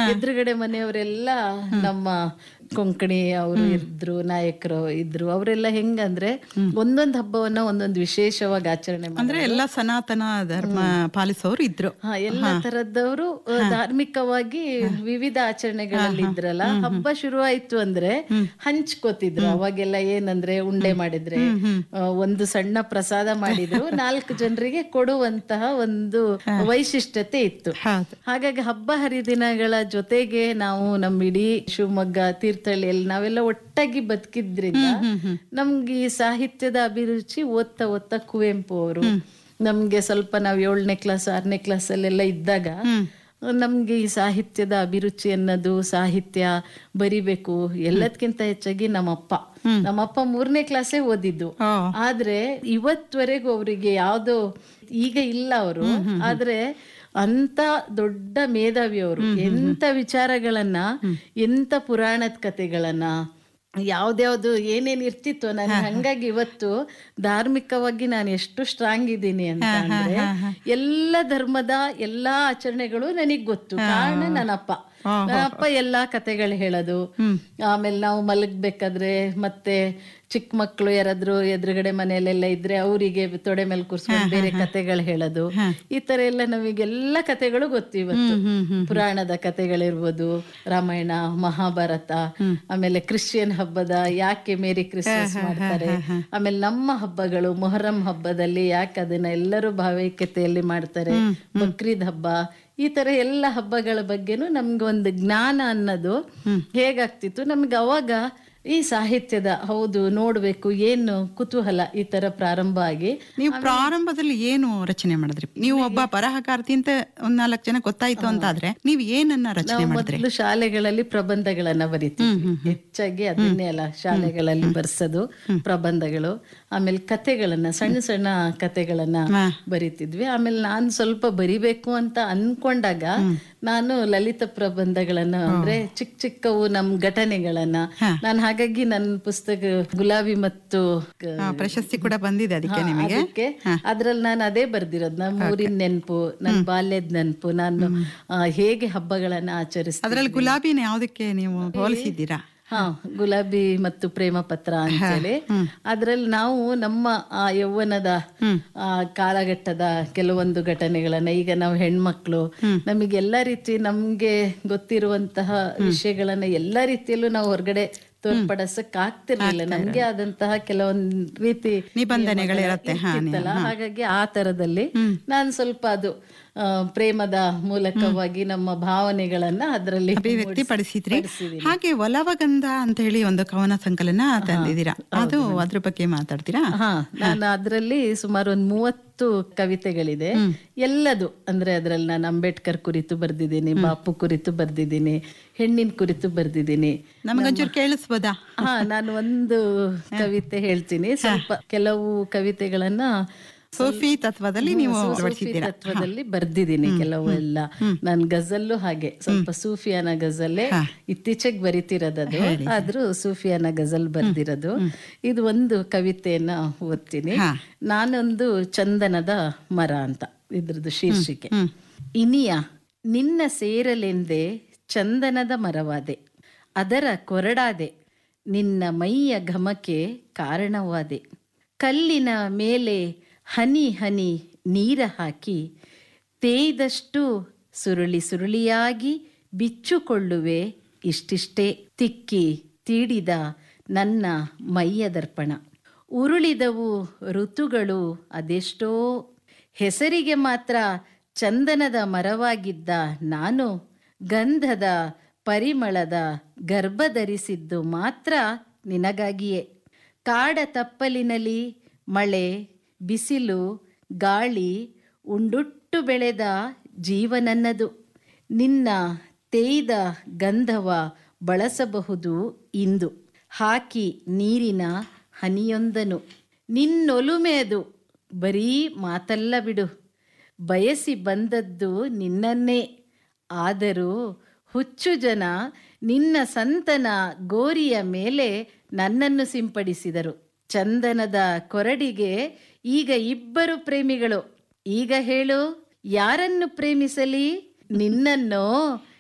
ಎದುರುಗಡೆ ಮನೆಯವರೆಲ್ಲ ನಮ್ಮ ಕೊಂಕಣಿ ಅವರು ಇದ್ರು ನಾಯಕರು ಇದ್ರು ಅವರೆಲ್ಲ ಹೆಂಗಂದ್ರೆ ಒಂದೊಂದು ಹಬ್ಬವನ್ನ ಒಂದೊಂದು ವಿಶೇಷವಾಗಿ ಆಚರಣೆ ಮಾಡಿ ಅಂದ್ರೆ ಎಲ್ಲ ಸನಾತನ ಧರ್ಮ ಪಾಲಿಸೋರು ಇದ್ರು ಹಾ ಎಲ್ಲ ತರದವರು ಧಾರ್ಮಿಕವಾಗಿ ವಿವಿಧ ಆಚರಣೆಗಳಲ್ಲಿ ಇದ್ರಲ್ಲ ಹಬ್ಬ ಶುರುವಾಯ್ತು ಅಂದ್ರೆ ಹಂಚ್ಕೋತಿದ್ರು ಅವಾಗೆಲ್ಲ ಏನಂದ್ರೆ ಉಂಡೆ ಮಾಡಿದ್ರೆ ಆ, ಒಂದು ಸಣ್ಣ ಪ್ರಸಾದ ಮಾಡಿದ್ರು ನಾಲ್ಕು ಜನರಿಗೆ ಕೊಡುವಂತಹ ಒಂದು ವೈಶಿಷ್ಟ್ಯತೆ ಇತ್ತು ಹೌದು ಹಾಗಾಗಿ ಹಬ್ಬ ಹರಿದಿನಗಳ ಜೊತೆಗೆ ನಾವು ನಮ್ಮ ಇಡೀ ಶಿವಮೊಗ್ಗ ತೀರ್ಥಹಳ್ಳಿಯಲ್ಲಿ ನಾವೆಲ್ಲ ಒಟ್ಟಾಗಿ ಬದುಕಿದ್ರಿಂದ ನಮ್ಗೆ ಈ ಸಾಹಿತ್ಯದ ಅಭಿರುಚಿ ಓದ್ತಾ ಓದ್ತಾ ಕುವೆಂಪು ಅವರು ನಮ್ಗೆ ಸ್ವಲ್ಪ ನಾವು ಏಳನೇ ಕ್ಲಾಸ್ ಆರನೇ ಕ್ಲಾಸ್ ಅಲ್ಲೆಲ್ಲ ಇದ್ದಾಗ ನಮ್ಗೆ ಈ ಸಾಹಿತ್ಯದ ಅಭಿರುಚಿ ಅನ್ನೋದು ಸಾಹಿತ್ಯ ಬರಿಬೇಕು ಎಲ್ಲದಕ್ಕಿಂತ ಹೆಚ್ಚಾಗಿ ನಮ್ಮಪ್ಪ ನಮ್ಮಪ್ಪ ಮೂರನೇ ಕ್ಲಾಸೇ ಓದಿದ್ದು ಓ ಆದ್ರೆ ಇವತ್ವರೆಗೂ ಅವರಿಗೆ ಯಾವ್ದೋ ಈಗ ಇಲ್ಲ ಅವರು ಆದ್ರೆ ಅಂತ ದೊಡ್ಡ ಮೇಧಾವಿ ಅವರು ಎಂತ ವಿಚಾರಗಳನ್ನ ಎಂತ ಪುರಾಣದ ಕಥೆಗಳನ್ನ ಯಾವ್ದ್ಯಾವ್ದು ಏನೇನ್ ಇರ್ತಿತ್ತು ನಾನು ಹಂಗಾಗಿ ಇವತ್ತು ಧಾರ್ಮಿಕವಾಗಿ ನಾನು ಎಷ್ಟು ಸ್ಟ್ರಾಂಗ್ ಇದ್ದೀನಿ ಅಂತ ಅಂದ್ರೆ ಎಲ್ಲ ಧರ್ಮದ ಎಲ್ಲಾ ಆಚರಣೆಗಳು ನನಗ್ ಗೊತ್ತು ಕಾರಣ ನನ್ನಪ್ಪ ನನ್ನಪ್ಪ ಎಲ್ಲಾ ಕತೆಗಳು ಹೇಳೋದು ಆಮೇಲೆ ನಾವು ಮಲಗ್ಬೇಕಾದ್ರೆ ಮತ್ತೆ ಚಿಕ್ಕ ಮಕ್ಕಳು ಯಾರಾದ್ರೂ ಎದುರುಗಡೆ ಮನೆಯಲ್ಲೆಲ್ಲ ಇದ್ರೆ ಅವರಿಗೆ ತೊಡೆ ಮೇಲೆ ಕೂರ್ಸ್ಕೊಂಡು ಬೇರೆ ಕತೆಗಳು ಹೇಳೋದು ಈ ತರ ಎಲ್ಲ ನಮಗೆಲ್ಲ ಕತೆಗಳು ಗೊತ್ತು ಇವತ್ತು ಪುರಾಣದ ಕತೆಗಳಿರ್ಬೋದು ರಾಮಾಯಣ ಮಹಾಭಾರತ ಆಮೇಲೆ ಕ್ರಿಶ್ಚಿಯನ್ ಹಬ್ಬದ ಯಾಕೆ ಮೇರಿ ಕ್ರಿಸ್ಮಸ್ ಮಾಡ್ತಾರೆ ಆಮೇಲೆ ನಮ್ಮ ಹಬ್ಬಗಳು ಮೊಹರಂ ಹಬ್ಬದಲ್ಲಿ ಯಾಕೆ ಅದನ್ನ ಎಲ್ಲರೂ ಭಾವೈಕ್ಯತೆಯಲ್ಲಿ ಮಾಡ್ತಾರೆ ಬಕ್ರೀದ್ ಹಬ್ಬ ಈ ತರ ಎಲ್ಲ ಹಬ್ಬಗಳ ಬಗ್ಗೆನೂ ನಮ್ಗೆ ಒಂದು ಜ್ಞಾನ ಅನ್ನೋದು ಹೇಗಾಗ್ತಿತ್ತು ನಮ್ಗೆ ಅವಾಗ ಈ ಸಾಹಿತ್ಯದ ಹೌದು ನೋಡ್ಬೇಕು ಏನು ಕುತೂಹಲ ಈ ತರ ಪ್ರಾರಂಭ ಆಗಿ ನೀವು ಪ್ರಾರಂಭದಲ್ಲಿ ಏನು ರಚನೆ ಮಾಡಿದ್ರಿ ನೀವು ಒಬ್ಬ ಬರಹಗಾರ್ತಿ ಅಂತ ಒಂದ್ ನಾಲ್ಕು ಜನ ಗೊತ್ತಾಯ್ತು ಅಂತ ಆದ್ರೆ ನೀವು ಏನನ್ನ ರಚನೆ ಮಾಡಿದ್ರಿ ಮೊದಲು ಶಾಲೆಗಳಲ್ಲಿ ಪ್ರಬಂಧಗಳನ್ನ ಬರೀತೀವಿ ಹೆಚ್ಚಾಗಿ ಅದನ್ನೇ ಅಲ್ಲ ಶಾಲೆಗಳಲ್ಲಿ ಬರ್ಸೋದು ಪ್ರಬಂಧಗಳು ಆಮೇಲೆ ಕತೆಗಳನ್ನ ಸಣ್ಣ ಸಣ್ಣ ಕತೆಗಳನ್ನ ಬರಿತಿದ್ವಿ ಆಮೇಲೆ ನಾನು ಸ್ವಲ್ಪ ಬರಿಬೇಕು ಅಂತ ಅನ್ಕೊಂಡಾಗ ನಾನು ಲಲಿತ ಪ್ರಬಂಧಗಳನ್ನ ಅಂದ್ರೆ ಚಿಕ್ಕ ಚಿಕ್ಕವು ನಮ್ ಘಟನೆಗಳನ್ನ ನಾನು ಹಾಗಾಗಿ ನನ್ನ ಪುಸ್ತಕ ಗುಲಾಬಿ ಮತ್ತು ಕ- ಆ, ಪ್ರಶಸ್ತಿ ಕೂಡ ಬಂದಿದೆ ಅದಕ್ಕೆ ಹಾ, ನಿಮಗೆ ಅದಕ್ಕೆ ಅದ್ರಲ್ಲಿ ನಾನು ಅದೇ ಬರ್ದಿರೋದು ನಮ್ಮ ಊರಿನ ನೆನಪು ನನ್ನ ಬಾಲ್ಯದ ನೆನಪು ನಾನು ಆ, ಹೇಗೆ ಹಬ್ಬಗಳನ್ನ ಆಚರಿಸ್ತೀನಿ ಅದ್ರಲ್ಲಿ ಗುಲಾಬಿನ ಯಾವ್ದಕ್ಕೆ ನೀವು ಹೋಲಿಸಿದ್ದೀರಾ ಹಾ ಗುಲಾಬಿ ಮತ್ತು ಪ್ರೇಮ ಪತ್ರ ಅಂತೇಳಿ ಅದ್ರಲ್ಲಿ ನಾವು ನಮ್ಮ ಆ ಯೌವನದ ಆ ಕಾಲಘಟ್ಟದ ಕೆಲವೊಂದು ಘಟನೆಗಳನ್ನ ಈಗ ನಾವು ಹೆಣ್ಮಕ್ಳು ನಮಗೆ ಎಲ್ಲಾ ರೀತಿ ನಮ್ಗೆ ಗೊತ್ತಿರುವಂತಹ ವಿಷಯಗಳನ್ನ ಎಲ್ಲಾ ರೀತಿಯಲ್ಲೂ ನಾವು ಹೊರಗಡೆ ತೋರ್ಪಡಿಸಕ್ ಆಗ್ತಿರ್ಲಿಲ್ಲ ನಮ್ಗೆ ಆದಂತಹ ಕೆಲವೊಂದ್ ರೀತಿ ನಿಬಂಧನೆಗಳಿರತ್ತೆ, ಹಾ, ಇರ್ತಿತ್ತಲ್ಲ ಹಾಗಾಗಿ ಆ ತರದಲ್ಲಿ ನಾನು ಸ್ವಲ್ಪ ಅದು ಆ, ಪ್ರೇಮದ ಮೂಲಕವಾಗಿ ನಮ್ಮ ಭಾವನೆಗಳನ್ನ ಅದರಲ್ಲಿ ಅಭಿವ್ಯಕ್ತಿ ಪಡಿಸಿದ್ರಿ ಹಾಗೆ ಒಲವಗಂಧ ಅಂತ ಹೇಳಿ ಒಂದು ಕವನ ಸಂಕಲನ ತಂದಿದ್ದೀರಾ ಅದು ಅದ್ರ ಬಗ್ಗೆ ಮಾತಾಡ್ತೀರಾ ಹಾ ನಾನು ಅದರಲ್ಲಿ ಸುಮಾರು ಒಂದು ಮೂವತ್ತು ಕವಿತೆಗಳಿದೆ ಎಲ್ಲದು ಅಂದ್ರೆ ಅದ್ರಲ್ಲಿ ನಾನು ಅಂಬೇಡ್ಕರ್ ಕುರಿತು ಬರ್ದಿದ್ದೀನಿ ಬಾಪು ಕುರಿತು ಬರ್ದಿದ್ದೀನಿ ಹೆಣ್ಣಿನ ಕುರಿತು ಬರ್ದಿದ್ದೀನಿ ನಮಗೊಂಚೂರು ಕೇಳಿಸ್ಬೋದಾ ಹಾ ನಾನು ಒಂದು ಕವಿತೆ ಹೇಳ್ತೀನಿ ಸ್ವಲ್ಪ ಕೆಲವು ಕವಿತೆಗಳನ್ನ ಸೂಫಿ ತತ್ವದಲ್ಲಿ ನೀವು ಸೂಫಿ ಅಳವಡಿಸಿದ್ದೀರಾ ತತ್ವದಲ್ಲಿ ಬರ್ದಿದ್ದೀನಿ ಕೆಲವು ಎಲ್ಲ ನನ್ ಗಜಲ್ಲು ಹಾಗೆ ಸ್ವಲ್ಪ ಸೂಫಿಯಾನ ಗಜಲ್ಲೇ ಇತ್ತೀಚೆಗೆ ಬರಿತಿರೋದದು ಆದ್ರೂ ಸೂಫಿಯಾನ ಗಜಲ್ ಬರ್ದಿರೋದು ಇದು ಒಂದು ಕವಿತೆಯನ್ನ ಓದ್ತೀನಿ ನಾನೊಂದು ಚಂದನದ ಮರ ಅಂತ ಇದ್ರದ್ದು ಶೀರ್ಷಿಕೆ ಇನಿಯ ನಿನ್ನ ಸೇರಲೆಂದೇ ಚಂದನದ ಮರವಾದೆ ಅದರ ಕೊರಡಾದೆ ನಿನ್ನ ಮೈಯ ಘಮಕ್ಕೆ ಕಾರಣವಾದೆ ಕಲ್ಲಿನ ಮೇಲೆ ಹನಿ ಹನಿ ನೀರ ಹಾಕಿ ತೇಯ್ದಷ್ಟು ಸುರುಳಿ ಸುರುಳಿಯಾಗಿ ಬಿಚ್ಚುಕೊಳ್ಳುವೆ ಇಷ್ಟಿಷ್ಟೇ ತಿಕ್ಕಿ ತೀಡಿದ ನನ್ನ ಮೈಯ ದರ್ಪಣ ಉರುಳಿದವು ಋತುಗಳು ಅದೆಷ್ಟೋ ಹೆಸರಿಗೆ ಮಾತ್ರ ಚಂದನದ ಮರವಾಗಿದ್ದ ನಾನು ಗಂಧದ ಪರಿಮಳದ ಗರ್ಭ ಧರಿಸಿದ್ದು ಮಾತ್ರ ನಿನಗಾಗಿಯೇ ಕಾಡ ತಪ್ಪಲಿನಲ್ಲಿ ಮಳೆ ಬಿಸಿಲು ಗಾಳಿ ಉಂಡುಟ್ಟು ಬೆಳೆದ ಜೀವನನ್ನದು ನಿನ್ನ ತೇಯ್ದ ಗಂಧವ ಬಳಸಬಹುದು ಇಂದು ಹಾಕಿ ನೀರಿನ ಹನಿಯೊಂದನು ನಿನ್ನೊಲುಮೆದು ಬರೀ ಮಾತಲ್ಲ ಬಿಡು ಬಯಸಿ ಬಂದದ್ದು ನಿನ್ನನ್ನೇ ಆದರೂ ಹುಚ್ಚು ಜನ ನಿನ್ನ ಸಂತನ ಗೋರಿಯ ಮೇಲೆ ನನ್ನನ್ನು ಸಿಂಪಡಿಸಿದರು ಚಂದನದ ಕೊರಡಿಗೆ ಈಗ ಇಬ್ಬರು ಪ್ರೇಮಿಗಳು ಈಗ ಹೇಳು ಯಾರನ್ನು ಪ್ರೇಮಿಸಲಿ ನಿನ್ನನ್ನೋ